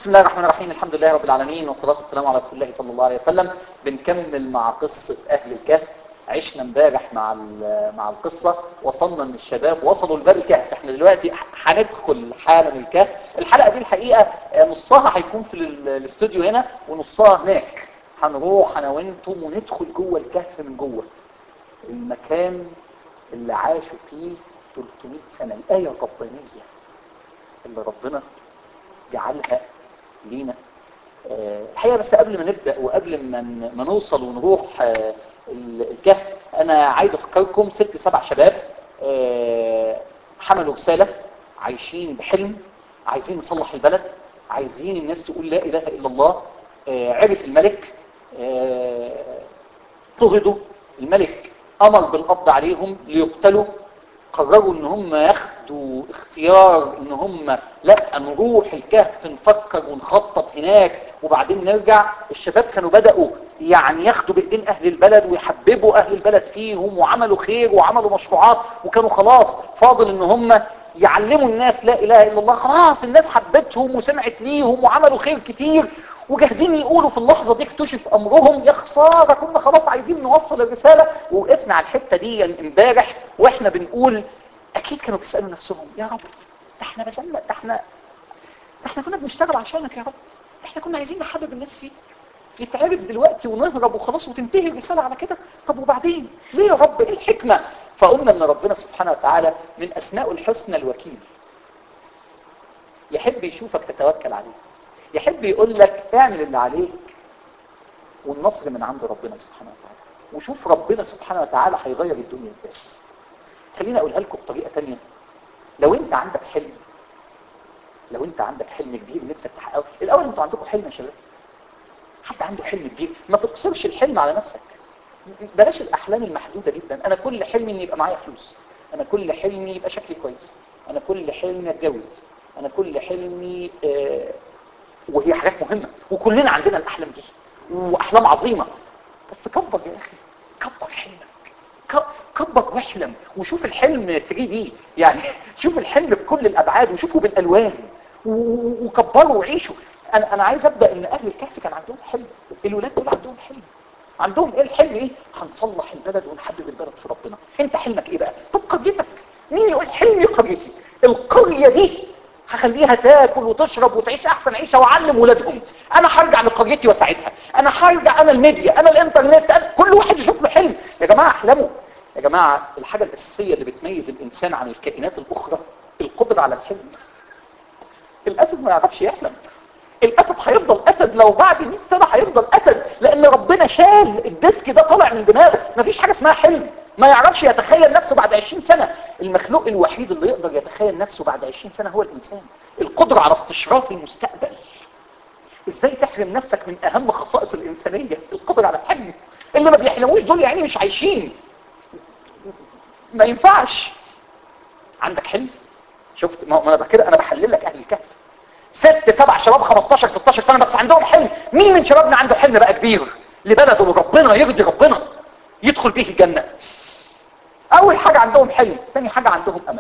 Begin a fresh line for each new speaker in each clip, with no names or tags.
بسم الله الرحمن الرحيم الحمد لله رب العالمين والصلاة والسلام على رسول الله صلى الله عليه وسلم بنكمل مع قصة أهل الكهف عشنا امبارح مع مع القصة وصلنا ان الشباب وصلوا لباب الكهف احنا دلوقتي هندخل حالا الكهف الحلقة دي الحقيقة نصها هيكون في الاستوديو هنا ونصها هناك هنروح انا وانتم وندخل جوه الكهف من جوه المكان اللي عاشوا فيه 300 سنة الآية الربانية اللي ربنا جعلها لينا الحقيقة بس قبل ما نبدأ وقبل ما ما نوصل ونروح الكهف أنا عايز أفكركم ست سبع شباب حملوا رسالة عايشين بحلم عايزين نصلح البلد عايزين الناس تقول لا إله إلا الله عرف الملك طردوا الملك أمر بالقبض عليهم ليقتلوا قرروا ان هم ياخدوا اختيار ان هم لا نروح الكهف نفكر ونخطط هناك وبعدين نرجع الشباب كانوا بدأوا يعني ياخدوا بايدين اهل البلد ويحببوا اهل البلد فيهم وعملوا خير وعملوا مشروعات وكانوا خلاص فاضل ان هم يعلموا الناس لا اله الا الله خلاص الناس حبتهم وسمعت ليهم وعملوا خير كتير وجاهزين يقولوا في اللحظة دي اكتشف امرهم يا خسارة كنا خلاص عايزين نوصل الرسالة ووقفنا على الحتة دي امبارح واحنا بنقول اكيد كانوا بيسألوا نفسهم يا رب ده احنا بذلنا ده احنا ده احنا كنا بنشتغل عشانك يا رب احنا كنا عايزين نحبب الناس فيك يتعرف دلوقتي ونهرب وخلاص وتنتهي الرسالة على كده طب وبعدين ليه يا رب ايه الحكمة فقلنا ان ربنا سبحانه وتعالى من اسماء الحسنى الوكيل يحب يشوفك تتوكل عليه يحب يقول لك اعمل اللي عليك والنصر من عند ربنا سبحانه وتعالى وشوف ربنا سبحانه وتعالى هيغير الدنيا ازاي خليني اقولها لكم بطريقه ثانيه لو انت عندك حلم لو انت عندك حلم كبير نفسك تحققه الاول انتوا عندكم حلم يا شباب حد عنده حلم كبير ما تقصرش الحلم على نفسك بلاش الاحلام المحدوده جدا انا كل حلمي ان يبقى معايا فلوس انا كل حلمي يبقى شكلي كويس انا كل حلمي اتجوز انا كل حلمي آه وهي حاجات مهمة وكلنا عندنا الأحلام دي وأحلام عظيمة بس كبر يا أخي كبر حلمك كبر واحلم وشوف الحلم 3 دي يعني شوف الحلم بكل الأبعاد وشوفه بالألوان وكبره وعيشه أنا, أنا عايز أبدأ إن أهل الكهف كان عندهم حلم الولاد دول عندهم حلم عندهم إيه الحلم إيه هنصلح البلد ونحبب البلد في ربنا أنت حلمك إيه بقى طب قريتك مين يقول حلمي قريتي القرية دي هخليها تاكل وتشرب وتعيش احسن عيشة واعلم ولادهم انا هرجع لقريتي واساعدها انا هرجع انا الميديا انا الانترنت أنا كل واحد يشوف له حلم يا جماعة احلموا يا جماعة الحاجة الاساسية اللي بتميز الانسان عن الكائنات الاخرى القدرة على الحلم الاسد ما يعرفش يحلم الاسد هيفضل اسد لو بعد 100 سنة هيفضل اسد لان ربنا شال الديسك ده طالع من دماغه مفيش حاجة اسمها حلم ما يعرفش يتخيل نفسه بعد 20 سنة المخلوق الوحيد اللي يقدر يتخيل نفسه بعد 20 سنة هو الإنسان القدرة على استشراف المستقبل ازاي تحرم نفسك من اهم خصائص الإنسانية القدرة على الحلم اللي ما بيحلموش دول يعني مش عايشين ما ينفعش عندك حلم شفت ما انا كده انا بحلل لك اهل الكهف ست سبع شباب 15 16 سنة بس عندهم حلم مين من شبابنا عنده حلم بقى كبير لبلده وربنا يرضي ربنا يدخل به الجنة اول حاجة عندهم حلم ثاني حاجة عندهم امل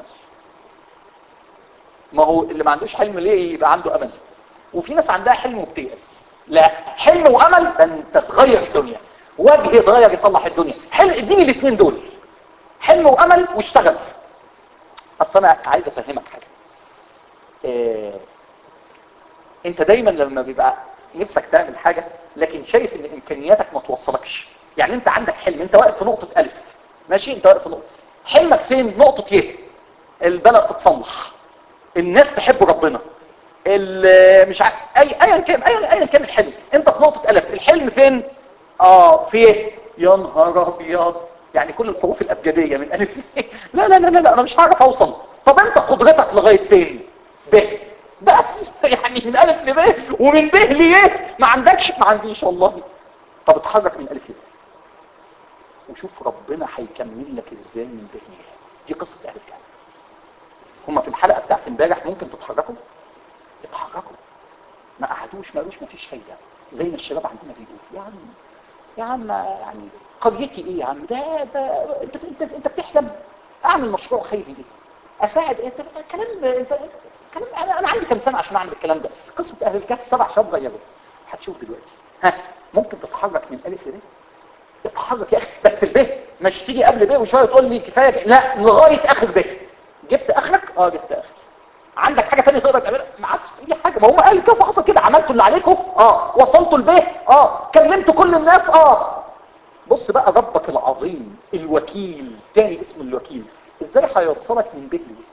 ما هو اللي ما عندوش حلم ليه يبقى عنده امل وفي ناس عندها حلم وبتيأس لا حلم وامل ده انت تغير الدنيا وجه يتغير يصلح الدنيا حلم اديني الاثنين دول حلم وامل واشتغل اصل انا عايز افهمك حاجة إيه انت دايما لما بيبقى نفسك تعمل حاجة لكن شايف ان امكانياتك ما توصلكش يعني انت عندك حلم انت واقف في نقطة الف ماشي انت واقف في نقطة حلمك فين نقطة يه البلد تتصلح الناس تحب ربنا مش عارف اي ايا كان ايا ايا كان الحلم انت في نقطة الف الحلم فين اه في ايه يا نهار ابيض يعني كل الحروف الابجدية من الف لا لا لا لا انا مش هعرف اوصل طب انت قدرتك لغاية فين ب بس يعني من الف لب ومن ب ليه ما عندكش ما عنديش والله طب اتحرك من الف لب وشوف ربنا هيكمل لك ازاي من ب ليه دي قصة اهل الكهف هما في الحلقة بتاعت امبارح ممكن تتحركوا اتحركوا ما قعدوش ما قالوش ما فيش فايدة زي ما الشباب عندنا بيقولوا يا عم يا عم يعني قريتي ايه يا عم ده, ده انت, انت, انت بتحلم اعمل مشروع خيري ايه اساعد انت كلام انت كلام انا انا عندي كام سنه عشان اعمل الكلام ده قصه اهل الكهف سبع شباب غيروا هتشوف دلوقتي ها ممكن تتحرك من الف ل اتحرك يا اخي بس الب مش تيجي قبل ب وشويه تقول لي كفايه لا لغايه اخر ب جبت اخرك اه جبت اخرك عندك حاجه ثانيه تقدر تعملها ما عادش اي حاجه ما هم قال كيف حصل كده عملتوا اللي عليكم اه وصلتوا البيت اه كلمتوا كل الناس اه بص بقى ربك العظيم الوكيل تاني اسم الوكيل ازاي هيوصلك من بيت لبيت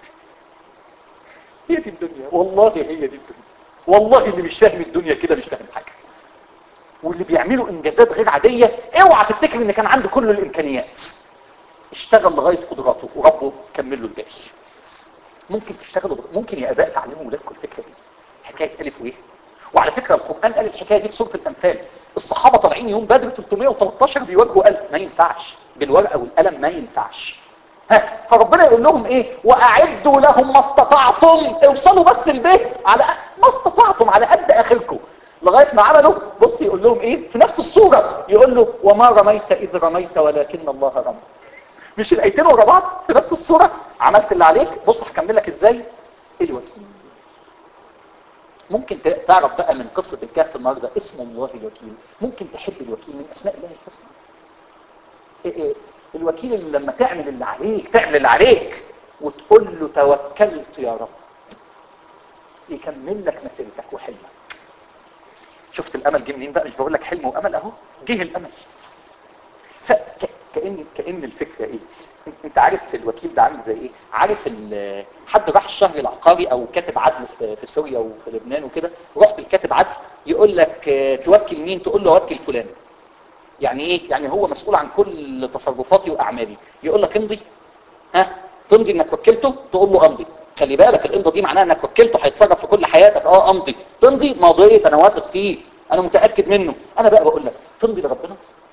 هي دي الدنيا والله هي دي الدنيا والله اللي مش فاهم الدنيا كده مش فاهم حاجه واللي بيعملوا انجازات غير عاديه اوعى تفتكر ان كان عنده كل الامكانيات اشتغل لغايه قدراته وربه كمل له الباقي ممكن تشتغلوا ممكن يا اباء تعلموا ولادكم الفكره دي حكايه الف وايه وعلى فكره القران قال الحكايه دي في سوره الانفال الصحابه طالعين يوم بدر 313 بيواجهوا 1000 ما ينفعش بالورقه والقلم ما ينفعش ها فربنا يقول لهم ايه واعدوا لهم ما استطعتم اوصلوا بس البيت على ما استطعتم على قد اخركم لغايه ما عملوا بص يقول لهم ايه في نفس الصوره يقول له وما رميت اذ رميت ولكن الله رمى مش الايتين ورا بعض في نفس الصوره عملت اللي عليك بص هكمل لك ازاي الوكيل ممكن تعرف بقى من قصة الكهف النهاردة اسم الله الوكيل ممكن تحب الوكيل من اسماء الله الحسنى إيه إيه الوكيل اللي لما تعمل اللي عليك تعمل اللي عليك وتقول له توكلت يا رب يكمل لك مسيرتك وحلمك شفت الامل جه منين بقى مش بقول لك حلم وامل اهو جه الامل فكأن كأن الفكرة ايه انت عارف الوكيل ده عامل زي ايه عارف حد راح الشهر العقاري او كاتب عدل في سوريا وفي لبنان وكده رحت الكاتب عدل يقول لك توكل مين تقول له وكل فلان يعني ايه يعني هو مسؤول عن كل تصرفاتي واعمالي يقول لك امضي ها تمضي انك وكلته تقول له امضي خلي بالك الامضه دي معناها انك وكلته هيتصرف في كل حياتك اه امضي تمضي ماضيه انا واثق فيه انا متاكد منه انا بقى بقول لك تمضي لربنا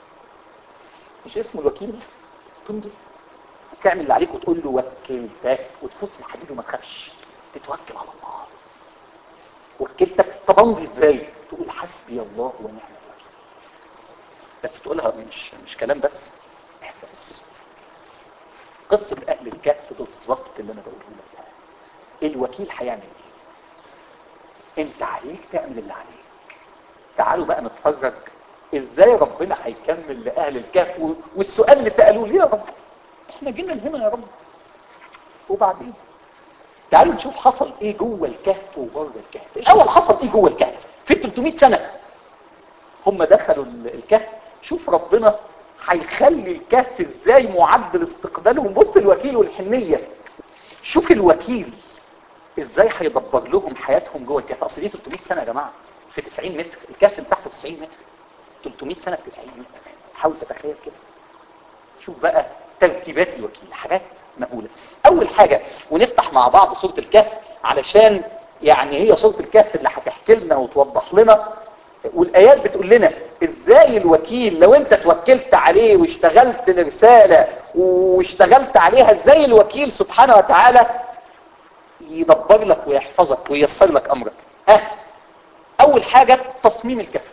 مش اسمه الوكيل تمضي تعمل اللي عليك وتقول له وكلتك وتفوت في الحديد وما تخافش تتوكل على الله وكلتك طب امضي ازاي تقول حسبي الله ونعم الوكيل بس تقولها مش مش كلام بس احساس قصة اهل الكهف بالظبط اللي انا بقوله لك الوكيل هيعمل ايه انت عليك تعمل اللي عليك تعالوا بقى نتفرج ازاي ربنا هيكمل لاهل الكهف والسؤال اللي سالوه ليه يا رب احنا جينا هنا يا رب وبعدين تعالوا نشوف حصل ايه جوه الكهف وبره الكهف الاول حصل ايه جوه الكهف في 300 سنه هم دخلوا الكهف شوف ربنا هيخلي الكهف ازاي معد لاستقبالهم بص الوكيل والحنيه شوف الوكيل ازاي هيدبر لهم حياتهم جوه الكهف اصل دي 300 سنه يا جماعه في 90 متر الكهف مساحته 90 متر 300 سنه في 90 متر حاول تتخيل كده شوف بقى ترتيبات الوكيل حاجات مهوله اول حاجه ونفتح مع بعض سوره الكهف علشان يعني هي سوره الكهف اللي هتحكي لنا وتوضح لنا والايات بتقول لنا ازاي الوكيل لو انت توكلت عليه واشتغلت الرساله واشتغلت عليها ازاي الوكيل سبحانه وتعالى يدبر لك ويحفظك وييسر لك امرك ها اول حاجه تصميم الكهف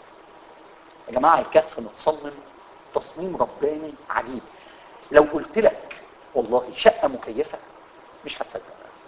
يا جماعه الكهف متصمم تصميم رباني عجيب لو قلت لك والله شقه مكيفه مش هتصدق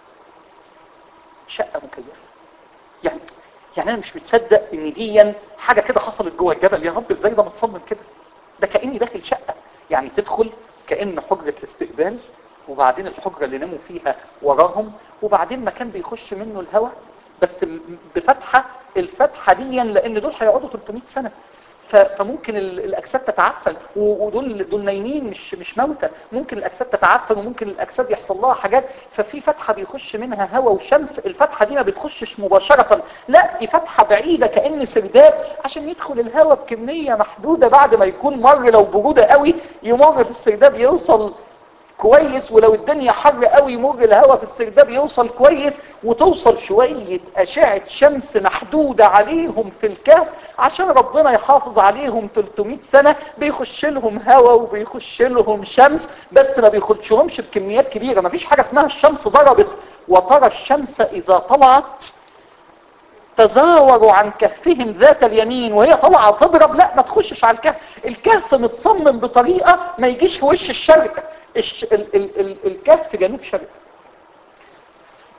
شقه مكيفه يعني يعني انا مش متصدق ان دي حاجه كده حصلت جوه الجبل يا رب ازاي ده متصمم كده ده كاني داخل شقه يعني تدخل كان حجره الاستقبال وبعدين الحجره اللي ناموا فيها وراهم وبعدين مكان بيخش منه الهواء بس بفتحه الفتحه دي لان دول هيقعدوا 300 سنه فممكن الاجساد تتعفن ودول دول نايمين مش مش موتى ممكن الاجساد تتعفن وممكن الاجساد يحصل لها حاجات ففي فتحه بيخش منها هواء وشمس الفتحه دي ما بتخشش مباشره لا دي فتحه بعيده كان سرداب عشان يدخل الهواء بكميه محدوده بعد ما يكون مر لو بروده قوي يمر في السرداب يوصل كويس ولو الدنيا حر قوي يمر الهواء في السرداب يوصل كويس وتوصل شوية أشعة شمس محدودة عليهم في الكهف عشان ربنا يحافظ عليهم 300 سنة بيخش لهم هواء وبيخش لهم شمس بس ما بيخشهمش بكميات كبيرة ما فيش حاجة اسمها الشمس ضربت وترى الشمس إذا طلعت تزاوروا عن كهفهم ذات اليمين وهي طالعه تضرب لا ما تخشش على الكهف الكهف متصمم بطريقة ما يجيش في وش الشرق الش... ال... ال... ال... الكهف جنوب شرق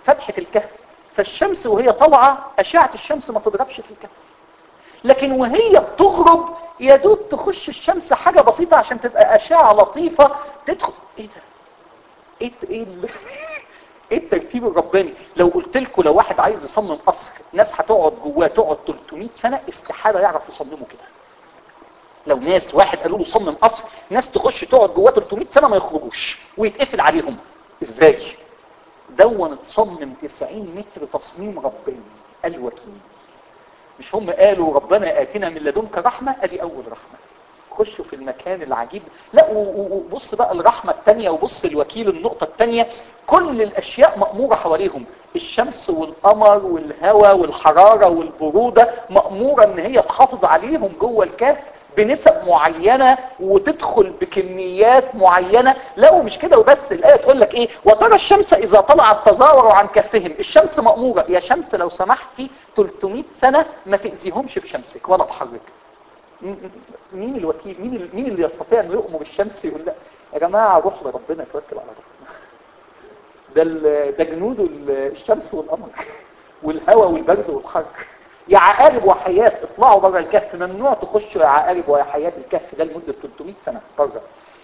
فتحة الكهف فالشمس وهي طالعة أشعة الشمس ما تضربش في الكهف لكن وهي بتغرب يا دوب تخش الشمس حاجة بسيطة عشان تبقى أشعة لطيفة تدخل ايه ده ايه ايه ال- ايه الترتيب الرباني لو قلت لكم لو واحد عايز يصمم قصر ناس هتقعد جواه تقعد 300 سنة استحالة يعرف يصممه كده لو ناس واحد قالوا له صمم قصر ناس تخش تقعد جواه 300 سنة ما يخرجوش ويتقفل عليهم ازاي دون اتصمم 90 متر تصميم رباني الوكيل مش هم قالوا ربنا آتنا من لدنك رحمة ادي اول رحمة خشوا في المكان العجيب لا و- و- وبص بقى الرحمة التانية وبص الوكيل النقطة التانية كل الاشياء مأمورة حواليهم الشمس والقمر والهواء والحرارة والبرودة مأمورة ان هي تحافظ عليهم جوه الكهف بنسب معينة وتدخل بكميات معينة لا ومش كده وبس الآية تقول لك ايه وترى الشمس اذا طلعت تزاور عن كهفهم الشمس مأمورة يا شمس لو سمحتي 300 سنة ما تأذيهمش بشمسك ولا تحرك م- م- مين الوكيل مين ال- مين اللي يستطيع انه يؤمر الشمس يقول لا يا جماعة روح لربنا توكل على ربنا ده ال- ده جنود ال- الشمس والقمر والهواء والبرد والحر يا عقارب وحيات اطلعوا بره الكهف ممنوع تخشوا يا عقارب وحيات الكهف ده لمدة 300 سنة بره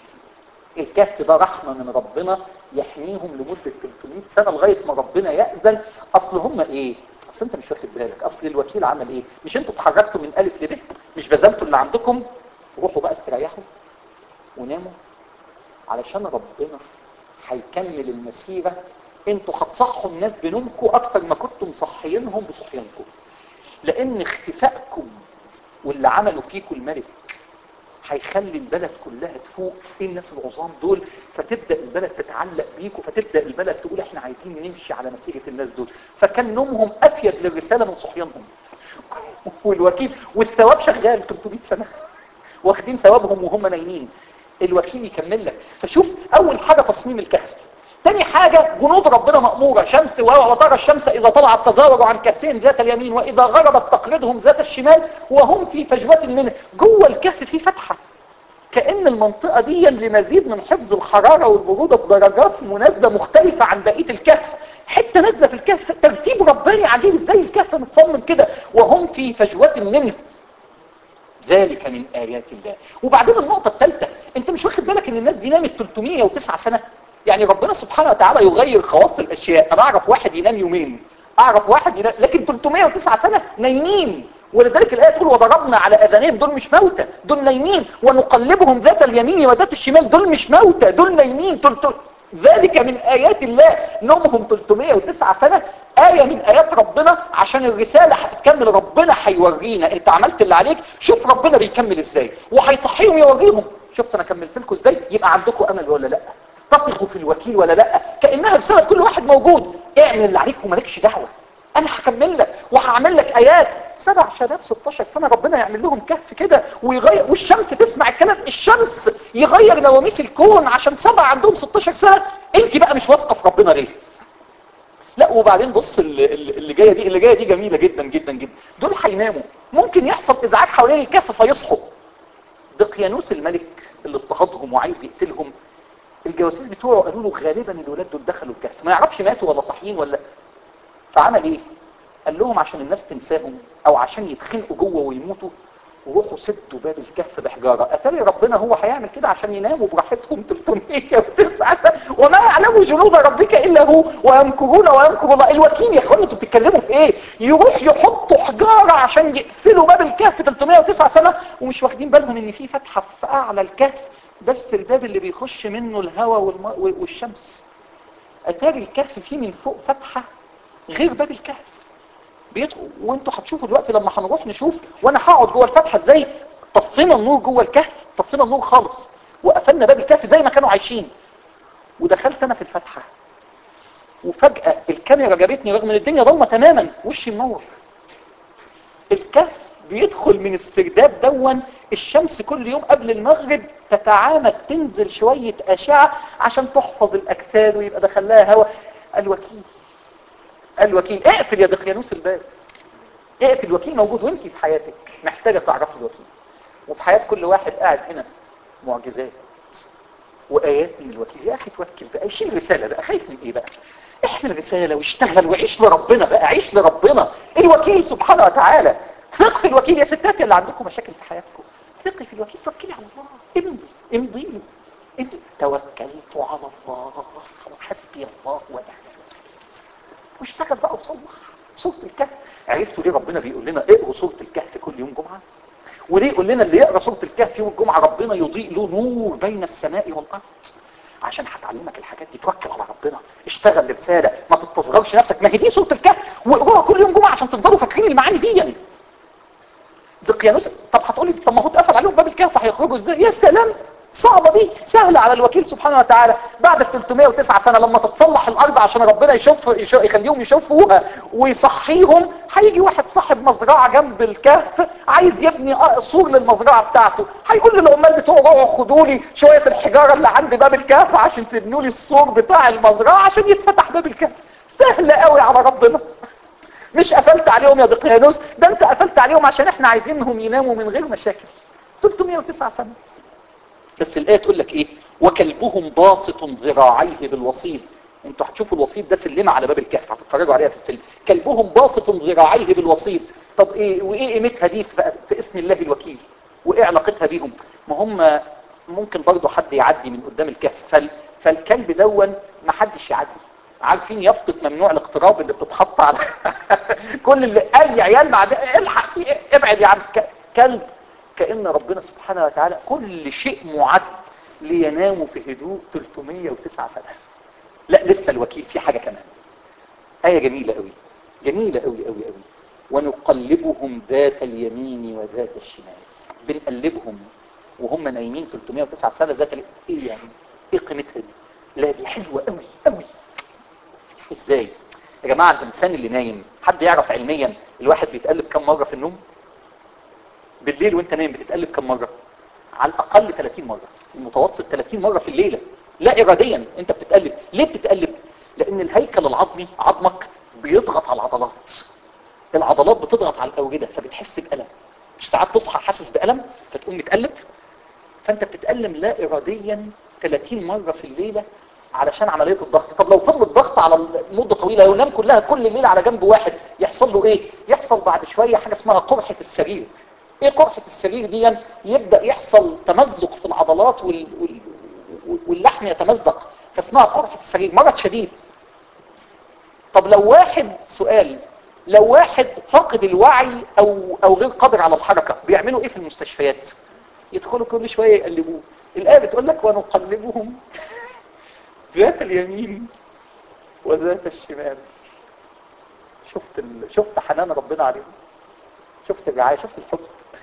الكهف ده رحمة من ربنا يحميهم لمدة 300 سنة لغاية ما ربنا يأذن اصل هم ايه اصل انت مش واخد بالك اصل الوكيل عمل ايه مش انتوا اتحركتوا من الف لب مش بذلتوا اللي عندكم روحوا بقى استريحوا وناموا علشان ربنا هيكمل المسيرة انتوا هتصحوا الناس بنومكم اكتر ما كنتم مصحيينهم بصحيانكم لان اختفائكم واللي عملوا فيكم الملك هيخلي البلد كلها تفوق ايه الناس العظام دول فتبدا البلد تتعلق بيكم فتبدا البلد تقول احنا عايزين نمشي على مسيره الناس دول فكان نومهم افيد للرساله من صحيانهم والوكيل والثواب شغال 300 سنه واخدين ثوابهم وهم نايمين الوكيل يكمل لك فشوف اول حاجه تصميم الكهف تاني حاجة جنود ربنا مأمورة شمس و- وترى الشمس إذا طلعت تزاور عن كفين ذات اليمين وإذا غربت تقرضهم ذات الشمال وهم في فجوة منه جوه الكهف في فتحة كأن المنطقة دي لمزيد من حفظ الحرارة والبرودة بدرجات مناسبة مختلفة عن بقية الكهف حتة نازلة في الكهف ترتيب رباني عجيب ازاي الكهف متصمم كده وهم في فجوة منه ذلك من آيات الله وبعدين النقطة الثالثة انت مش واخد بالك ان الناس دي نامت 309 سنة يعني ربنا سبحانه وتعالى يغير خواص الاشياء انا اعرف واحد ينام يومين اعرف واحد ينام لكن 309 سنة نايمين ولذلك الآية تقول وضربنا على أذانهم دول مش موتى دول نايمين ونقلبهم ذات اليمين وذات الشمال دول مش موتى دول نايمين تلت... ذلك من آيات الله نومهم 309 سنة آية من آيات ربنا عشان الرسالة هتتكمل ربنا هيورينا انت عملت اللي عليك شوف ربنا بيكمل ازاي وهيصحيهم يوريهم شفت انا كملت لكم ازاي يبقى عندكم امل ولا لا تثقوا في الوكيل ولا لا كأنها رسالة كل واحد موجود اعمل اللي عليك ومالكش دعوة انا هكمل لك وهعمل لك ايات سبع شباب 16 سنة ربنا يعمل لهم كهف كده ويغير والشمس تسمع الكلام الشمس يغير نواميس الكون عشان سبع عندهم 16 سنة انت بقى مش واثقه في ربنا ليه لا وبعدين بص اللي, اللي جايه دي اللي جايه دي جميله جدا جدا جدا دول هيناموا ممكن يحصل ازعاج حوالين الكهف فيصحوا دقيانوس الملك اللي اضطهدهم وعايز يقتلهم الجواسيس بتوعه قالوا له غالبا الولاد دول دخلوا الكهف ما يعرفش ماتوا ولا صاحيين ولا فعمل ايه قال لهم عشان الناس تنساهم او عشان يتخنقوا جوه ويموتوا وروحوا سدوا باب الكهف بحجارة اتاري ربنا هو هيعمل كده عشان يناموا براحتهم 309 سنة وما يعلم جنود ربك الا هو ويمكرون ويمكر الله الوكيل يا اخوانا انتوا بتتكلموا في ايه يروح يحطوا حجارة عشان يقفلوا باب الكهف 309 سنة ومش واخدين بالهم ان في فتحة في اعلى الكهف بس الباب اللي بيخش منه الهواء والم... والشمس اتاري الكهف فيه من فوق فتحة غير باب الكهف بيدخل وانتوا هتشوفوا دلوقتي لما هنروح نشوف وانا هقعد جوه الفتحه ازاي طفينا النور جوه الكهف طفينا النور خالص وقفلنا باب الكهف زي ما كانوا عايشين ودخلت انا في الفتحه وفجاه الكاميرا جابتني رغم ان الدنيا ضلمه تماما وشي منور الكهف بيدخل من السرداب دون الشمس كل يوم قبل المغرب تتعامد تنزل شويه اشعه عشان تحفظ الاجساد ويبقى دخل لها هواء الوكيل الوكيل اقفل يا دقيانوس الباب اقفل الوكيل موجود وانت في حياتك محتاجة تعرفي الوكيل وفي حياة كل واحد قاعد هنا معجزات وآيات من الوكيل يا أخي توكل بقى يشيل رسالة بقى خايف من إيه بقى احمل رسالة واشتغل وعيش لربنا بقى عيش لربنا الوكيل سبحانه وتعالى ثق في الوكيل يا ستات اللي عندكم مشاكل في حياتكم ثقي في الوكيل توكلي على الله امضي امضي له امضي توكلت على الله وحسبي الله ونعم واشتغل بقى وصلح سورة الكهف عرفتوا ليه ربنا بيقول لنا اقروا سورة الكهف كل يوم جمعة وليه يقول لنا اللي يقرا سورة الكهف يوم الجمعة ربنا يضيء له نور بين السماء والأرض عشان هتعلمك الحاجات دي توكل على ربنا اشتغل لرسالة ما تستصغرش نفسك ما هي دي سورة الكهف واقروها كل يوم جمعة عشان تفضلوا فاكرين المعاني دي يعني دقيانوس طب هتقولي طب ما هو اتقفل عليهم باب الكهف هيخرجوا ازاي يا سلام صعبة دي سهلة على الوكيل سبحانه وتعالى بعد ال 309 سنة لما تتصلح الأرض عشان ربنا يشوف يشوف يخليهم يشوفوها ويصحيهم هيجي واحد صاحب مزرعة جنب الكهف عايز يبني سور للمزرعة بتاعته هيقول للعمال بتوعه روحوا خدوا لي شوية الحجارة اللي عند باب الكهف عشان تبنوا لي السور بتاع المزرعة عشان يتفتح باب الكهف سهلة قوي على ربنا مش قفلت عليهم يا دقيانوس ده انت قفلت عليهم عشان احنا عايزينهم يناموا من غير مشاكل 309 سنة بس الآية تقول لك ايه وكلبهم باسط ذراعيه بالوسيط انتوا هتشوفوا الوسيط ده سلمة على باب الكهف هتتفرجوا عليها في الفيلم كلبهم باسط ذراعيه بالوسيط طب ايه وايه قيمتها دي في, في اسم الله الوكيل وايه علاقتها بيهم ما هم ممكن برضه حد يعدي من قدام الكهف فال فالكلب دون ما حدش يعدي عارفين يافطة ممنوع الاقتراب اللي بتتحط على كل اللي اي عيال بعد الحق ابعد يا عم كلب كأن ربنا سبحانه وتعالى كل شيء معد ليناموا في هدوء 309 سنة لا لسه الوكيل في حاجة كمان آية جميلة قوي جميلة قوي قوي قوي ونقلبهم ذات اليمين وذات الشمال بنقلبهم وهم نايمين 309 سنة ذات ال... ايه يعني ايه قيمتها دي لا دي حلوة قوي قوي ازاي يا جماعة الانسان اللي نايم حد يعرف علميا الواحد بيتقلب كم مرة في النوم بالليل وانت نايم بتتقلب كم مرة على الاقل 30 مرة المتوسط 30 مرة في الليلة لا اراديا انت بتتقلب ليه بتتقلب لان الهيكل العظمي عظمك بيضغط على العضلات العضلات بتضغط على الاوردة فبتحس بألم مش ساعات تصحى حاسس بألم فتقوم متقلب فانت بتتألم لا اراديا 30 مرة في الليلة علشان عملية الضغط طب لو فضل الضغط على مدة طويلة لو نام كلها كل الليل على جنب واحد يحصل له ايه يحصل بعد شوية حاجة اسمها قرحة السرير ايه قرحة السرير دي يبدأ يحصل تمزق في العضلات وال... وال... واللحم يتمزق فاسمها قرحة السرير مرض شديد طب لو واحد سؤال لو واحد فاقد الوعي او او غير قادر على الحركة بيعملوا ايه في المستشفيات يدخلوا كل شوية يقلبوه الآية بتقول لك ونقلبهم ذات اليمين وذات الشمال شفت ال... شفت حنان ربنا عليهم شفت الرعاية شفت الحب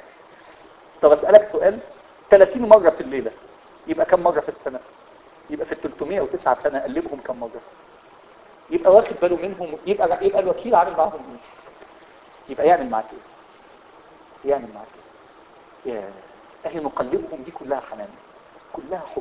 طب اسألك سؤال 30 مرة في الليلة يبقى كم مرة في السنة يبقى في ال 309 سنة قلبهم كم مرة يبقى واخد باله منهم يبقى يبقى الوكيل عامل معاهم ايه يبقى يعمل معاك ايه يعمل معاك ايه يا اهي نقلبهم دي كلها حنان كلها حب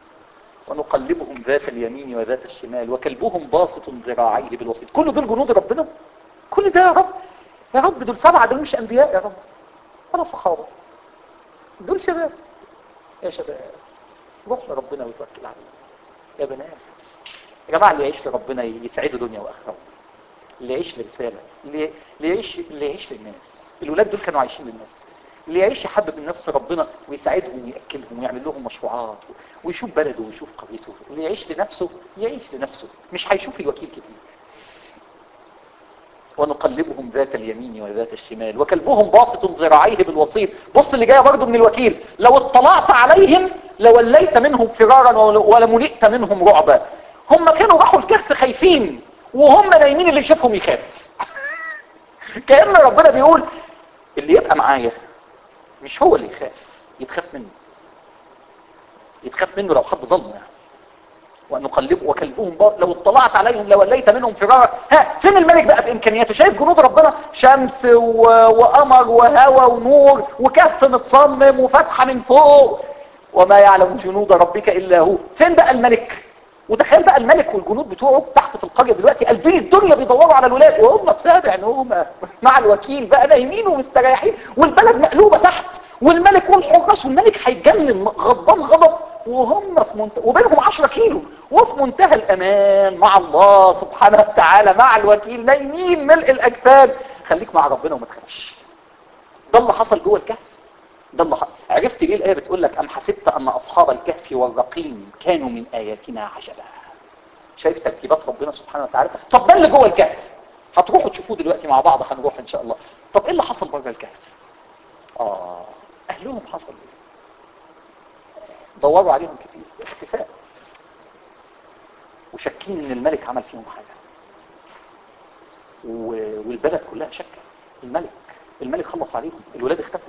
ونقلبهم ذات اليمين وذات الشمال وكلبهم باسط ذراعيه بالوسيط كل دول جنود ربنا كل ده يا رب يا رب دول سبعة دول مش انبياء يا رب ولا صحابة دول شباب يا شباب روح لربنا وتوكل عليه يا بنات يا جماعة اللي يعيش لربنا يسعده دنيا واخره اللي يعيش لرسالة اللي يعيش اللي يعيش للناس الولاد دول كانوا عايشين للناس اللي يعيش يحبب الناس في ربنا ويساعدهم ويأكلهم ويعمل لهم مشروعات ويشوف بلده ويشوف قريته واللي يعيش لنفسه يعيش لنفسه مش هيشوف الوكيل كتير ونقلبهم ذات اليمين وذات الشمال وكلبهم باسط ذراعيه بالوسيط بص اللي جايه برضه من الوكيل لو اطلعت عليهم لوليت منهم فرارا ولملئت منهم رعبا هم كانوا راحوا الكهف خايفين وهم نايمين اللي يشوفهم يخاف كأن ربنا بيقول اللي يبقى معايا مش هو اللي يخاف يتخاف منه يتخاف منه لو حد ظلمه يعني ونقلب وكلبهم بار لو اطلعت عليهم لوليت منهم فرارا ها فين الملك بقى بامكانياته شايف جنود ربنا شمس و... وقمر وهواء ونور وكهف متصمم وفتحه من فوق وما يعلم جنود ربك الا هو فين بقى الملك وتخيل بقى الملك والجنود بتوعه تحت في القريه دلوقتي قلبين الدنيا بيدوروا على الولاد وهم بسابع نومه مع الوكيل بقى نايمين ومستريحين والبلد مقلوبه تحت والملك والحراس والملك هيتجنن غضبان غضب وهم في منتهى وبينهم 10 كيلو وفي منتهى الامان مع الله سبحانه وتعالى مع الوكيل نايمين ملء الاجساد خليك مع ربنا وما تخافش ده اللي حصل جوه الكهف ده اللي حصل. عرفت ليه الايه بتقول لك ام حسبت ان اصحاب الكهف والرقيم كانوا من اياتنا عجبا شايف ترتيبات ربنا سبحانه وتعالى طب ده اللي جوه الكهف هتروحوا تشوفوه دلوقتي مع بعض هنروح ان شاء الله طب ايه اللي حصل بره الكهف اه اهلهم حصل ايه دوروا عليهم كتير اختفاء وشاكين ان الملك عمل فيهم حاجه و- والبلد كلها شكه الملك الملك خلص عليهم الولاد اختفت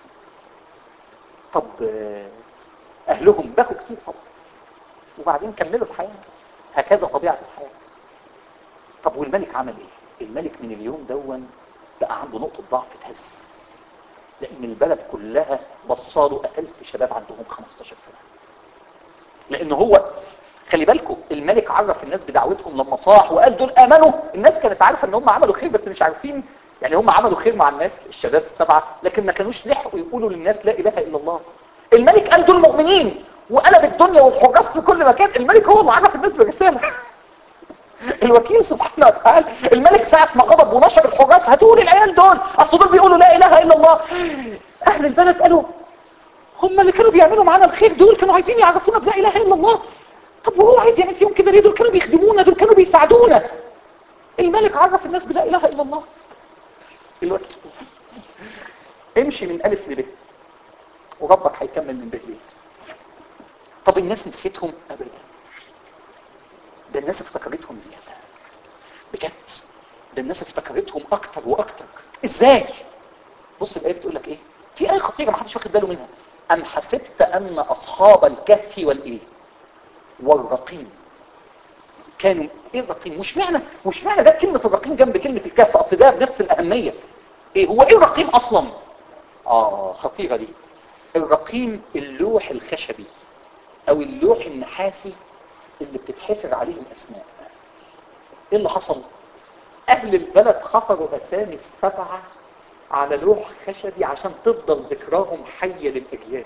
طب آه، اهلهم بكوا كتير طب وبعدين كملوا الحياه هكذا طبيعه الحياه طب والملك عمل ايه الملك من اليوم دون بقى عنده نقطه ضعف تهز لان البلد كلها بصاله قتلت شباب عندهم 15 سنه لان هو خلي بالكم الملك عرف الناس بدعوتهم لما صاح وقال دول امنوا الناس كانت عارفه ان هم عملوا خير بس مش عارفين يعني هم عملوا خير مع الناس الشباب السبعه لكن ما كانوش لحقوا يقولوا للناس لا اله الا الله الملك قال دول مؤمنين وقلب الدنيا والحراس في كل مكان الملك هو اللي عرف الناس برساله الوكيل سبحانه وتعالى الملك ساعة ما غضب ونشر الحراس هاتوا لي العيال دول اصل دول بيقولوا لا اله الا الله اهل البلد قالوا هم اللي كانوا بيعملوا معانا الخير دول كانوا عايزين يعرفونا بلا اله الا الله طب وهو عايز يعمل فيهم كده ليه دول كانوا بيخدمونا دول كانوا بيساعدونا الملك عرف الناس بلا اله الا الله الوكيل امشي من الف لب وربك هيكمل من ب ليه طب الناس نسيتهم ابدا ده الناس افتكرتهم زيادة بجد ده الناس افتكرتهم اكتر واكتر ازاي بص الايه بتقول لك ايه في ايه خطيره ما حدش واخد باله منها ام حسبت ان اصحاب الكهف والايه والرقيم كانوا ايه الرقيم مش معنى مش معنى ده كلمه الرقيم جنب كلمه الكهف اصل ده بنفس الاهميه ايه هو ايه الرقيم اصلا اه خطيره دي الرقيم اللوح الخشبي او اللوح النحاسي اللي بتتحفر عليه الاسماء ايه اللي حصل اهل البلد خفروا اسامي السبعة على لوح خشبي عشان تفضل ذكراهم حية للاجيال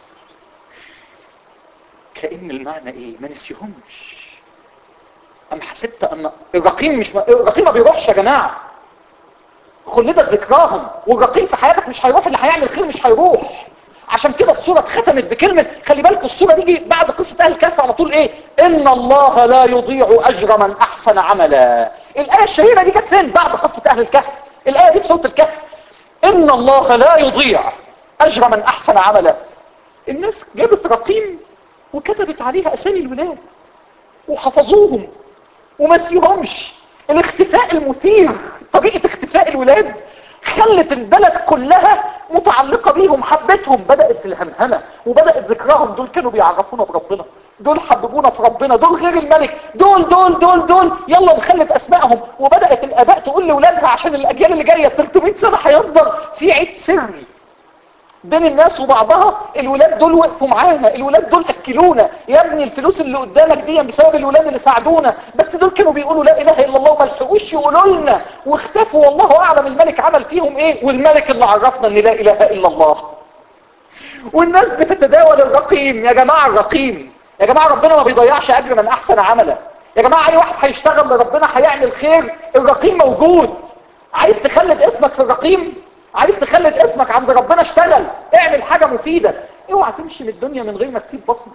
كأن المعنى ايه ما نسيهمش ام حسبت ان الرقيم مش ما... الرقيم ما بيروحش يا جماعة خلدت ذكراهم والرقيم في حياتك مش هيروح اللي هيعمل خير مش هيروح عشان كده الصورة اتختمت بكلمة خلي بالك الصورة دي بعد قصة اهل الكهف على طول ايه ان الله لا يضيع اجر من احسن عملا الاية الشهيرة دي كانت فين بعد قصة اهل الكهف الاية دي في سورة الكهف ان الله لا يضيع اجر من احسن عملا الناس جابت رقيم وكتبت عليها اسامي الولاد وحفظوهم وما نسيهمش الاختفاء المثير طريقة اختفاء الولاد خلت البلد كلها متعلقة بيهم حبتهم بدأت الهمهمة وبدأت ذكرهم دول كانوا بيعرفونا بربنا دول حببونا في ربنا دول غير الملك دول دول دول دول يلا نخلد اسمائهم وبدأت الاباء تقول لاولادها عشان الاجيال اللي جاية 300 سنة هيفضل في عيد سري بين الناس وبعضها الولاد دول وقفوا معانا الولاد دول اكلونا يا ابني الفلوس اللي قدامك دي بسبب الولاد اللي ساعدونا بس دول كانوا بيقولوا لا اله الا الله وما لحقوش يقولوا لنا واختفوا والله اعلم الملك عمل فيهم ايه والملك اللي عرفنا ان لا اله الا الله والناس بتتداول الرقيم يا جماعه الرقيم يا جماعه ربنا ما بيضيعش اجر من احسن عملا يا جماعه اي واحد هيشتغل لربنا هيعمل خير الرقيم موجود عايز تخلد اسمك في الرقيم عايز تخلد اسمك عند ربنا اشتغل اعمل حاجة مفيدة اوعى تمشي من الدنيا من غير ما تسيب بصمة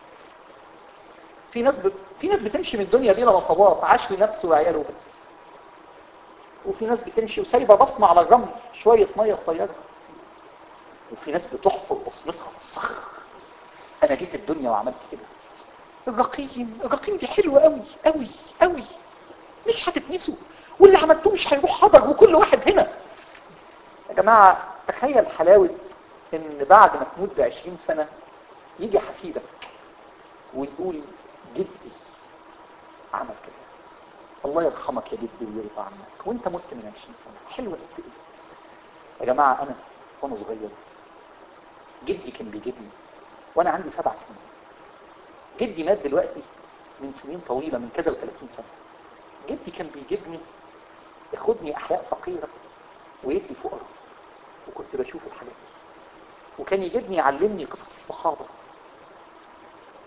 في ناس ب... في ناس بتمشي من الدنيا بلا نصبات عاش لنفسه وعياله بس وفي ناس بتمشي وسايبه بصمة على الرمل شوية مية تطيرها وفي ناس بتحفر بصمتها في الصخر انا جيت الدنيا وعملت كده الرقيم الرقيم دي حلوة قوي قوي قوي مش هتتنسوا واللي عملتوه مش هيروح حضر وكل واحد هنا يا جماعة تخيل حلاوة ان بعد ما تموت بعشرين سنة يجي حفيدك ويقول جدي عمل كذا الله يرحمك يا جدي ويرضى عنك وانت مت من عشرين سنة حلوة قد ايه يا جماعة انا وانا صغير جدي كان بيجيبني وانا عندي سبع سنين جدي مات دلوقتي من سنين طويلة من كذا وثلاثين سنة جدي كان بيجيبني ياخدني احياء فقيرة ويدي فقراء وكنت بشوف الحاجات دي وكان يجيبني يعلمني قصص الصحابة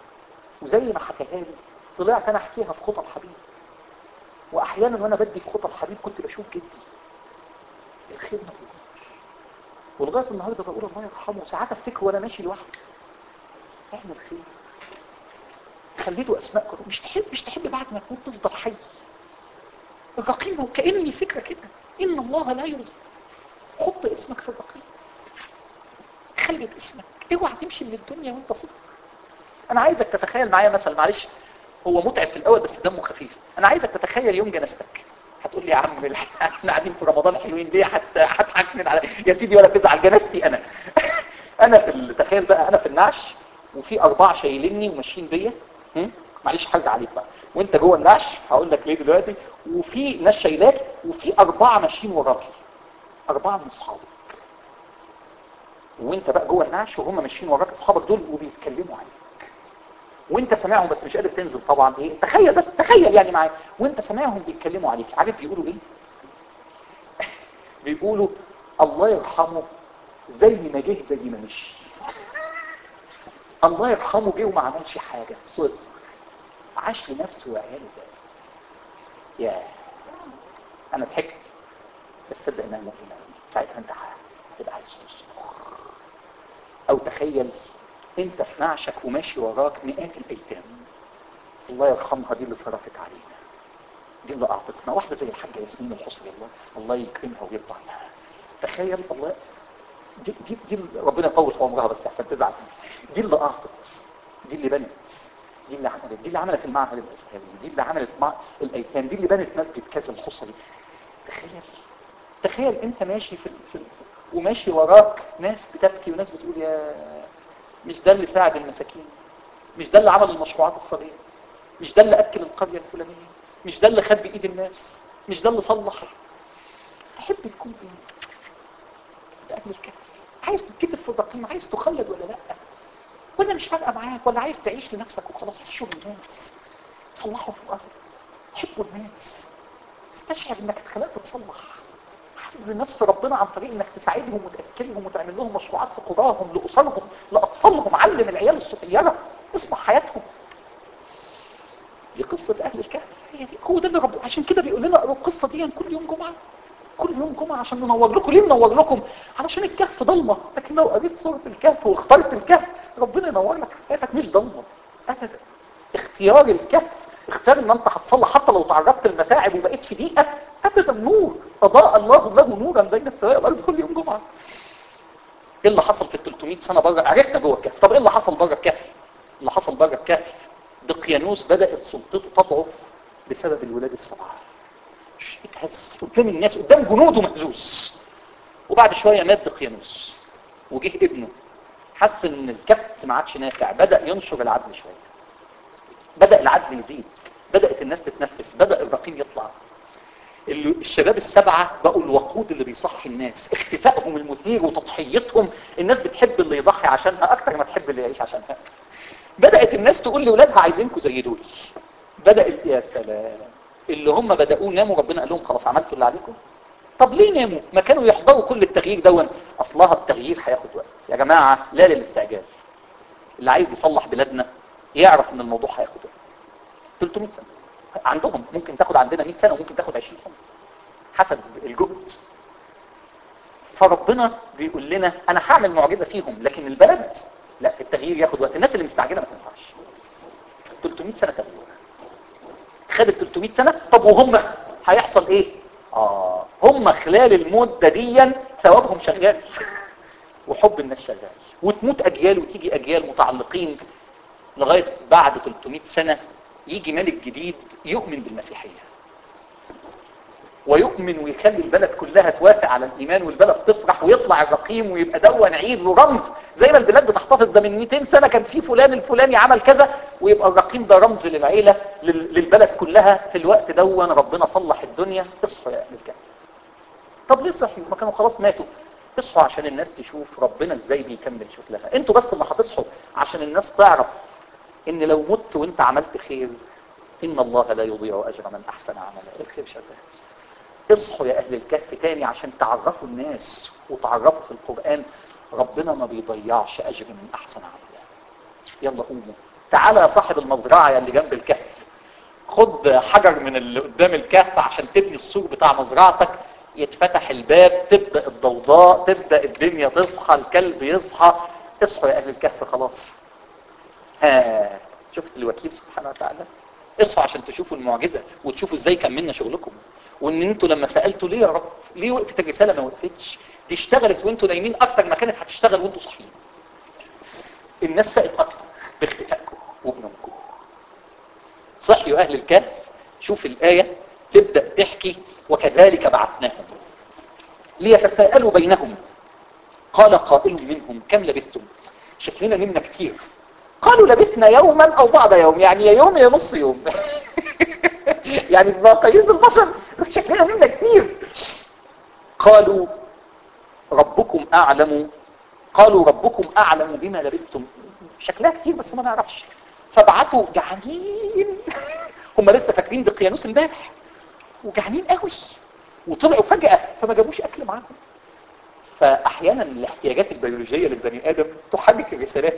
وزي ما حكاها لي طلعت انا احكيها في خطى الحبيب واحيانا وانا بدي في خطى الحبيب كنت بشوف جدي الخير ما بيجيش ولغايه النهارده بقول الله يرحمه ساعات افتكر وانا ماشي لوحدي اعمل خير خليته اسماء كده مش تحب مش تحب بعد ما تموت تفضل حي الرقيم وكأني فكرة كده إن الله لا يرضى حط اسمك في الرقيم خلي اسمك اوعى تمشي من الدنيا وانت صفر انا عايزك تتخيل معايا مثلا معلش هو متعب في الاول بس دمه خفيف انا عايزك تتخيل يوم جنازتك هتقول لي يا عم احنا قاعدين في رمضان حلوين ليه حتى هتحكمن على يا سيدي ولا تزعل جنازتي انا انا في ال- تخيل بقى انا في النعش وفي اربعه شايليني وماشيين بيا هم؟ معلش حاجه عليك بقى وانت جوه النعش هقول لك ليه دلوقتي وفي ناس شايلاك وفي اربعه ماشيين وراكي اربعه من اصحابك وانت بقى جوه النعش وهم ماشيين وراك اصحابك دول وبيتكلموا عليك وانت سامعهم بس مش قادر تنزل طبعا ايه تخيل بس تخيل يعني معايا وانت سامعهم بيتكلموا عليك عارف بيقولوا ايه بيقولوا الله يرحمه زي ما جه زي ما مشي الله يرحمه جه وما عملش حاجه صدق عاش لنفسه وعياله بس يا انا ضحكت بس صدق انها مؤلمه ساعتها انت هتبقى عايز تصرخ او تخيل انت في نعشك وماشي وراك مئات الايتام الله يرحمها دي اللي صرفت علينا دي اللي اعطتنا واحده زي الحاجه ياسمين الحصري الله الله يكرمها ويرضى عنها تخيل الله دي, دي, دي اللي- ربنا يطول في عمرها بس احسن تزعل دي اللي اعطت دي اللي بنت دي اللي عملت دي اللي عملت المعهد الاسلامي دي اللي عملت مع الايتام دي اللي بنت مسجد كذا الحصري تخيل تخيل انت ماشي في, ال- في, ال- وماشي وراك ناس بتبكي وناس بتقول يا مش ده اللي ساعد المساكين مش ده اللي عمل المشروعات الصغيرة مش ده اللي اكل القرية الفلانية مش ده اللي خد بايد الناس مش ده اللي صلح تحب تكون فين ده اهل الكهف عايز تتكتب في الرقيم عايز تخلد ولا لا ولا مش فارقه معاك ولا عايز تعيش لنفسك وخلاص عيشوا الناس صلحوا في الارض حبوا الناس استشعر انك اتخلقت تصلح حبب الناس في ربنا عن طريق انك تساعدهم وتاكلهم وتعمل لهم مشروعات في قراهم لاسرهم لاطفالهم علم العيال الصغيره اصلح حياتهم دي قصه اهل الكهف هي دي هو ده اللي رب عشان كده بيقول لنا اقروا القصه دي كل يوم جمعه كل يوم جمعه عشان ننور لكم ليه ننور لكم علشان الكهف ضلمه لكن لو قريت سوره الكهف واخترت الكهف ربنا ينور لك حياتك مش ضلمه ابدا اختيار الكهف اختار ان انت هتصلح حتى لو تعرضت للمتاعب وبقيت في دقيقه ابدا نور اضاء الله له نورا بين السماء والارض كل يوم جمعه ايه اللي حصل في ال 300 سنه بره عرفنا جوه الكهف طب ايه اللي حصل بره الكهف اللي حصل بره الكهف دقيانوس بدات سلطته تضعف بسبب الولاده السبعه ش- اتهز قدام الناس قدام جنوده مهزوز وبعد شويه مات دقيانوس وجه ابنه حس ان الكبت ما عادش نافع بدا ينشر العدل شويه بدا العدل يزيد بدات الناس تتنفس بدا الرقيم يطلع ال- الشباب السبعة بقوا الوقود اللي بيصحي الناس اختفائهم المثير وتضحيتهم الناس بتحب اللي يضحي عشانها اكتر ما تحب اللي يعيش عشانها بدأت الناس تقول لأولادها عايزينكم زي دول بدأ ال- يا سلام اللي هم بدأوا ناموا ربنا قال لهم خلاص عملتوا اللي عليكم طب ليه ناموا ما كانوا يحضروا كل التغيير دون اصلها التغيير هياخد وقت يا جماعة لا للاستعجال اللي عايز يصلح بلادنا يعرف ان الموضوع هياخد وقت 300 سنة عندهم ممكن تاخد عندنا 100 سنة وممكن تاخد 20 سنة حسب الجهد فربنا بيقول لنا انا هعمل معجزة فيهم لكن البلد لا التغيير ياخد وقت الناس اللي مستعجلة ما تنفعش 300 سنة تغيير خدت 300 سنة طب وهم هيحصل ايه اه هم خلال المدة دي ثوابهم شغال وحب الناس شغال وتموت اجيال وتيجي اجيال متعلقين لغاية بعد 300 سنة يجي ملك جديد يؤمن بالمسيحية ويؤمن ويخلي البلد كلها توافق على الإيمان والبلد تفرح ويطلع الرقيم ويبقى دون عيد ورمز زي ما البلاد بتحتفظ ده من 200 سنة كان في فلان الفلاني عمل كذا ويبقى الرقيم ده رمز للعيلة لل- للبلد كلها في الوقت دون ربنا صلح الدنيا اصحوا يا أهل الكهف طب ليه صحيوا ما كانوا خلاص ماتوا اصحوا عشان الناس تشوف ربنا ازاي بيكمل شغلها انتوا بس اللي هتصحوا عشان الناس تعرف ان لو مت وانت عملت خير ان الله لا يضيع اجر من احسن عملا الخير شغال اصحوا يا اهل الكهف تاني عشان تعرفوا الناس وتعرفوا في القرآن ربنا ما بيضيعش اجر من احسن عملا يلا قوموا تعالى يا صاحب المزرعة يا اللي جنب الكهف خد حجر من اللي قدام الكهف عشان تبني السور بتاع مزرعتك يتفتح الباب تبدأ الضوضاء تبدأ الدنيا تصحى الكلب يصحى اصحوا يا اهل الكهف خلاص ها شفت الوكيل سبحانه وتعالى اصحوا عشان تشوفوا المعجزة وتشوفوا ازاي كملنا شغلكم وان انتوا لما سألتوا ليه يا رب ليه وقفت الرسالة ما وقفتش دي اشتغلت وانتوا نايمين اكتر ما كانت هتشتغل وانتوا صاحيين الناس فقت اكتر باختفائكم وبنومكم صحيوا اهل الكهف شوف الآية تبدأ تحكي وكذلك بعثناهم ليتساءلوا بينهم قال قائل منهم كم لبثتم شكلنا نمنا كتير قالوا لبثنا يوما او بعض يوم يعني يا يوم يا نص يوم يعني بمقاييس البشر بس شكلنا نمنا كتير قالوا ربكم اعلم قالوا ربكم اعلم بما لبثتم شكلها كتير بس ما نعرفش فبعثوا جعانين هم لسه فاكرين دقيانوس امبارح وجعانين قوي وطلعوا فجأة فما جابوش اكل معاهم فاحيانا الاحتياجات البيولوجية للبني ادم تحرك الرسالات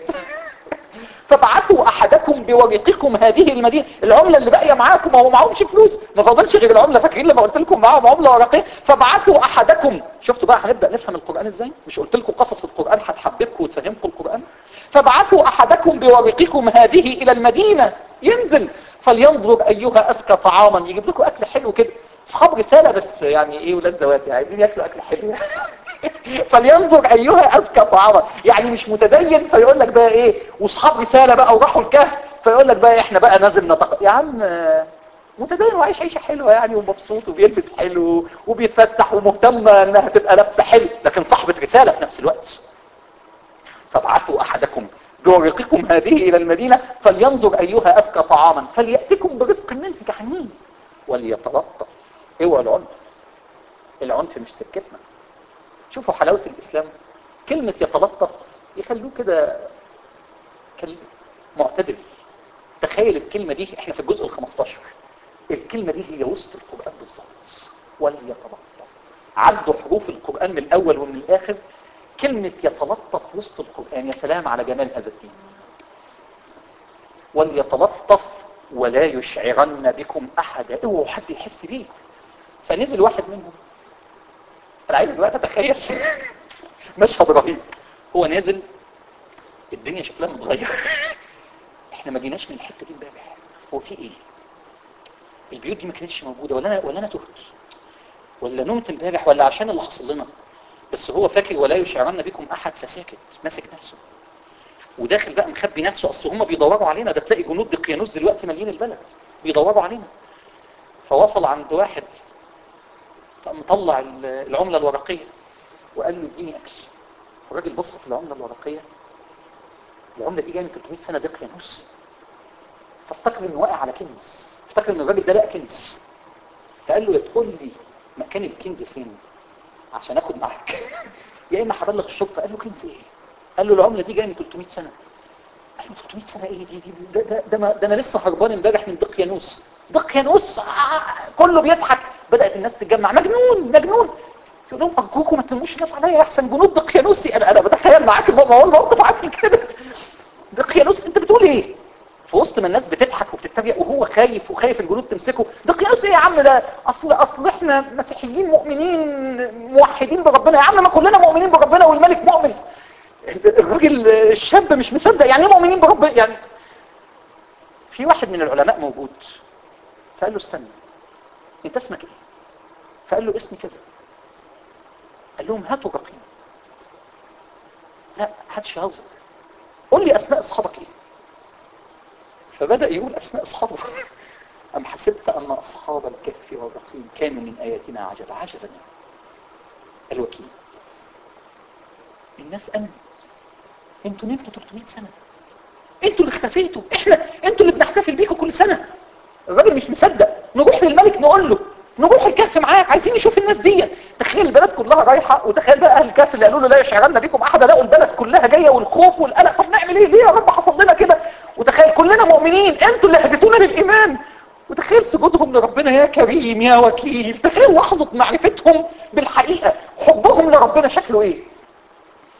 فابعثوا احدكم بورقكم هذه المدينة العملة اللي باقيه معاكم هو معهمش فلوس ما فاضلش غير العملة فاكرين لما قلت لكم معاهم عملة ورقية فابعثوا احدكم شفتوا بقى هنبدأ نفهم القرآن ازاي مش قلت لكم قصص القرآن هتحببكم وتفهمكم القرآن فابعثوا احدكم بورقكم هذه الى المدينة ينزل فلينظر ايها اسكى طعاما يجيب لكم اكل حلو كده اصحاب رسالة بس يعني ايه ولاد زواتي عايزين ياكلوا اكل حلو فلينظر ايها اذكى طعاما يعني مش متدين فيقول لك بقى ايه واصحاب رسالة بقى وراحوا الكهف فيقول لك بقى احنا بقى نازل نتق... يا عم متدين وعايش عيشة حلوة يعني ومبسوط وبيلبس حلو وبيتفسح ومهتمة انها تبقى لابسة حلو لكن صاحبة رسالة في نفس الوقت فابعثوا احدكم بورقكم هذه الى المدينة فلينظر ايها اذكى طعاما فليأتكم برزق منه جعانين وليتلطف اوعى العنف العنف مش سكتنا شوفوا حلاوة الإسلام كلمة يتلطف يخلوه كده كلمة معتدل تخيل الكلمة دي احنا في الجزء ال15 الكلمة دي هي وسط القرآن بالظبط وليتلطف عدوا حروف القرآن من الأول ومن الآخر كلمة يتلطف وسط القرآن يا سلام على جمال هذا الدين وليتلطف ولا يشعرن بكم أحدا اوعوا حد يحس بيه فنزل واحد منهم انا عايز دلوقتي اتخيل مشهد رهيب هو نازل الدنيا شكلها متغير احنا ما جيناش من الحته دي امبارح هو في ايه البيوت دي ما كانتش موجوده ولا انا ولا انا تهت ولا نمت امبارح ولا عشان اللي حصل لنا بس هو فاكر ولا يشعرن بكم احد فساكت ماسك نفسه وداخل بقى مخبي نفسه اصل هم بيدوروا علينا ده تلاقي جنود دقيانوس دلوقتي مالين البلد بيدوروا علينا فوصل عند واحد فقام مطلع العملة الورقية وقال له اديني اكل الراجل بص في العملة الورقية العملة دي جايه من 300 سنة دقيانوس فافتكر انه واقع على كنز افتكر ان الراجل ده لقى كنز فقال له يا تقول لي مكان الكنز فين عشان اخد معاك يا اما هبلغ الشرطه قال له كنز ايه قال له العمله دي جايه من 300 سنه قال له 300 سنه ايه دي, دي ده, ده, ده, ما ده انا لسه هربان امبارح من دقيانوس دقيانوس آه كله بيضحك بدات الناس تتجمع مجنون مجنون يقول لهم ارجوكم ما تلموش الناس عليا احسن جنود دقيانوسي انا انا بتخيل معاك الموضوع الموقف عامل كده دقيانوس انت بتقول ايه في وسط ما الناس بتضحك وبتتريق وهو خايف وخايف الجنود تمسكه دقيانوس ايه يا عم ده اصل اصل احنا مسيحيين مؤمنين موحدين بربنا يا عم ما كلنا مؤمنين بربنا والملك مؤمن الراجل الشاب مش مصدق يعني ايه مؤمنين بربنا يعني في واحد من العلماء موجود فقال له استنى انت اسمك ايه فقال له اسمي كذا قال لهم هاتوا الرقيم لا محدش يهزر قول لي اسماء اصحابك ايه فبدأ يقول اسماء اصحابه ام حسبت ان اصحاب الكهف والرقيم كانوا من اياتنا عجبا عجبا الوكيل الناس امنت انتوا نمتوا 300 سنة انتوا اللي اختفيتوا احنا انتوا اللي بنحتفل بيكم كل سنة الراجل مش مصدق نروح للملك نقول له نروح الكهف معاك عايزين نشوف الناس دي تخيل البلد كلها رايحة وتخيل بقى اهل الكهف اللي قالوا له لا يشعرن بكم احد لقوا البلد كلها جاية والخوف والقلق طب نعمل ايه ليه يا رب حصل لنا كده وتخيل كلنا مؤمنين انتوا اللي هديتونا للايمان وتخيل سجودهم لربنا يا كريم يا وكيل تخيل لحظة معرفتهم بالحقيقة حبهم لربنا شكله ايه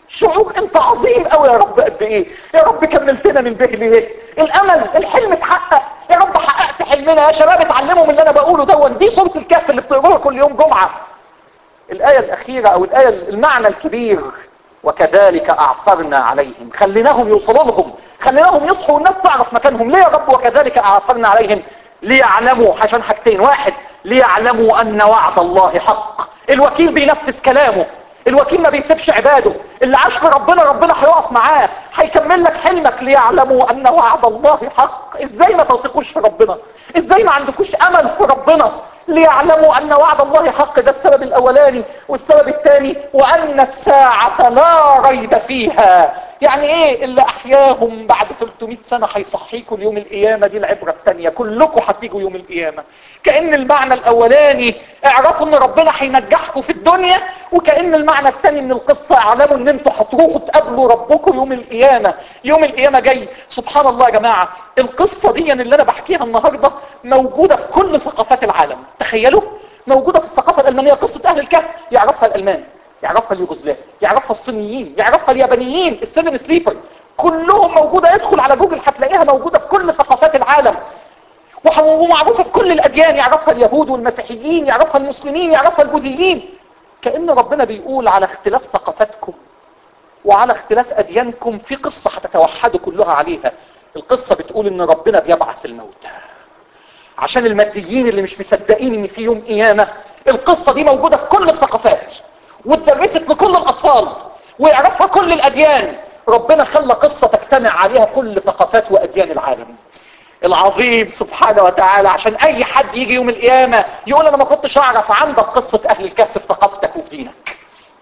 شعور انت عظيم قوي يا رب قد ايه يا رب كملتنا من به ليه الامل الحلم اتحقق يا رب حققت حلمنا يا شباب اتعلموا من اللي انا بقوله دون دي سوره الكهف اللي بتقروها كل يوم جمعه الايه الاخيره او الايه المعنى الكبير وكذلك اعثرنا عليهم خليناهم يوصلوا لهم خليناهم يصحوا والناس تعرف مكانهم ليه يا رب وكذلك اعثرنا عليهم ليعلموا عشان حاجتين واحد ليعلموا ان وعد الله حق الوكيل بينفذ كلامه الوكيل ما بيسيبش عباده اللي عاش في ربنا ربنا هيقف معاه هيكمل لك حلمك ليعلموا ان وعد الله حق ازاي ما تثقوش في ربنا ازاي ما عندكوش امل في ربنا ليعلموا ان وعد الله حق ده السبب الاولاني والسبب الثاني وان الساعة لا ريب فيها يعني ايه اللي احياهم بعد 300 سنة هيصحيكوا ليوم القيامة دي العبرة الثانية كلكم هتيجوا يوم القيامة كأن المعنى الاولاني اعرفوا ان ربنا هينجحكم في الدنيا وكأن المعنى الثاني من القصة اعلموا ان انتوا هتروحوا تقابلوا ربكم يوم القيامة يوم القيامة جاي سبحان الله يا جماعة القصة دي اللي انا بحكيها النهاردة موجودة في كل ثقافات العالم تخيلوا موجودة في الثقافة الألمانية قصة أهل الكهف يعرفها الألمان يعرفها اليوغوسلاف يعرفها الصينيين يعرفها اليابانيين السيفن سليبر كلهم موجودة ادخل على جوجل هتلاقيها موجودة في كل ثقافات العالم ومعروفة في كل الأديان يعرفها اليهود والمسيحيين يعرفها المسلمين يعرفها البوذيين كأن ربنا بيقول على اختلاف ثقافاتكم وعلى اختلاف أديانكم في قصة هتتوحدوا كلها عليها القصة بتقول ان ربنا بيبعث الموتى عشان الماديين اللي مش مصدقين ان في يوم قيامة القصة دي موجودة في كل الثقافات واتدرست لكل الاطفال ويعرفها كل الاديان ربنا خلى قصة تجتمع عليها كل ثقافات واديان العالم العظيم سبحانه وتعالى عشان اي حد يجي يوم القيامة يقول انا ما كنتش اعرف عندك قصة اهل الكهف في ثقافتك وفي دينك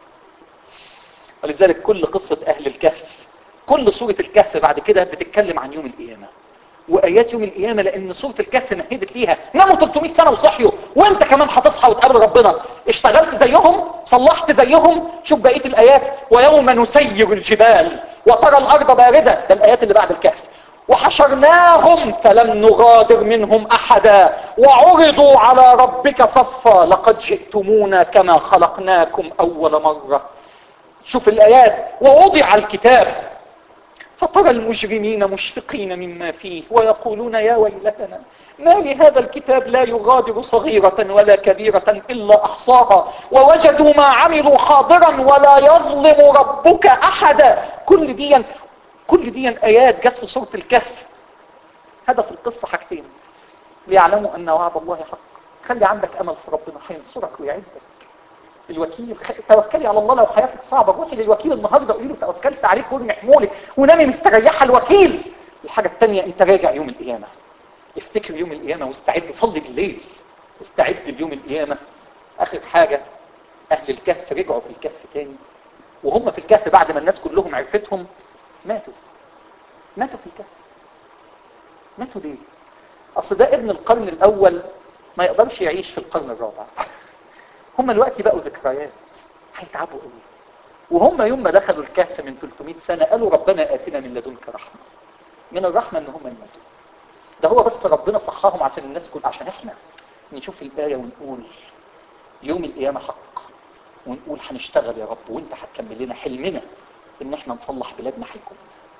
ولذلك كل قصة اهل الكهف كل سورة الكهف بعد كده بتتكلم عن يوم القيامة وايات يوم القيامة لان سورة الكهف مهدت ليها ناموا 300 سنة وصحيوا وانت كمان هتصحى وتقابل ربنا اشتغلت زيهم صلحت زيهم شوف بقية الايات ويوم نسير الجبال وترى الارض باردة ده الايات اللي بعد الكهف وحشرناهم فلم نغادر منهم احدا وعرضوا على ربك صفا لقد جئتمونا كما خلقناكم اول مرة شوف الايات ووضع الكتاب فترى المجرمين مشفقين مما فيه ويقولون يا ويلتنا ما لهذا الكتاب لا يغادر صغيرة ولا كبيرة إلا أحصاها ووجدوا ما عملوا حاضرا ولا يظلم ربك أحدا كل دي كل دي آيات جت في سورة الكهف هدف القصة حاجتين ليعلموا أن وعد الله حق خلي عندك أمل في ربنا هينصرك ويعزك الوكيل توكلي على الله لو حياتك صعبة روحي للوكيل النهاردة قولي له توكلت عليك وارمي حمولك ونامي مستريحة الوكيل الحاجة الثانية انت راجع يوم القيامة افتكر يوم القيامة واستعد صلي بالليل استعد ليوم القيامة اخر حاجة اهل الكهف رجعوا في الكهف تاني وهم في الكهف بعد ما الناس كلهم عرفتهم ماتوا ماتوا في الكهف ماتوا ليه اصل ده ابن القرن الاول ما يقدرش يعيش في القرن الرابع هم الوقت بقوا ذكريات هيتعبوا قوي وهم يوم ما دخلوا الكهف من 300 سنة قالوا ربنا آتنا من لدنك رحمة من الرحمة ان هم يموتوا ده هو بس ربنا صحاهم عشان الناس كل عشان احنا نشوف الآية ونقول يوم القيامة حق ونقول هنشتغل يا رب وانت هتكمل لنا حلمنا ان احنا نصلح بلادنا هيكون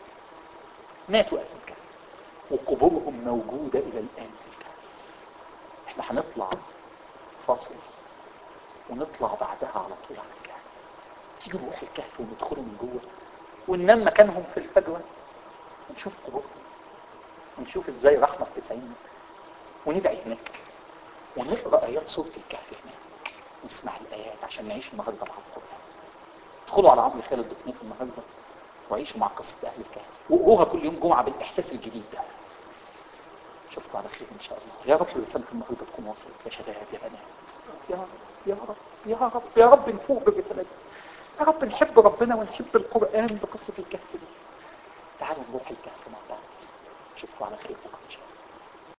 ماتوا أهل الكهف وقبورهم موجودة إلى الآن في الكهف احنا هنطلع فاصل ونطلع بعدها على طول على الكهف تيجي نروح الكهف وندخله من جوه وننام مكانهم في الفجوة ونشوف قبورهم ونشوف ازاي رحمة تسعين وندعي هناك ونقرأ آيات سورة الكهف هناك نسمع الآيات عشان نعيش النهاردة مع القرآن ادخلوا على عمرو خالد بطنيف النهاردة وعيشوا مع قصة أهل الكهف وقروها كل يوم جمعة بالإحساس الجديد ده اشوفكم على خير ان شاء الله يا رب رسالة النهاردة تكون وصلت يا شباب يا بنات يا رب يا رب يا رب يا رب نفوق بالرسالة دي يا رب نحب ربنا ونحب القرآن بقصة الكهف دي تعالوا نروح الكهف مع بعض اشوفكم على خير بكره ان شاء الله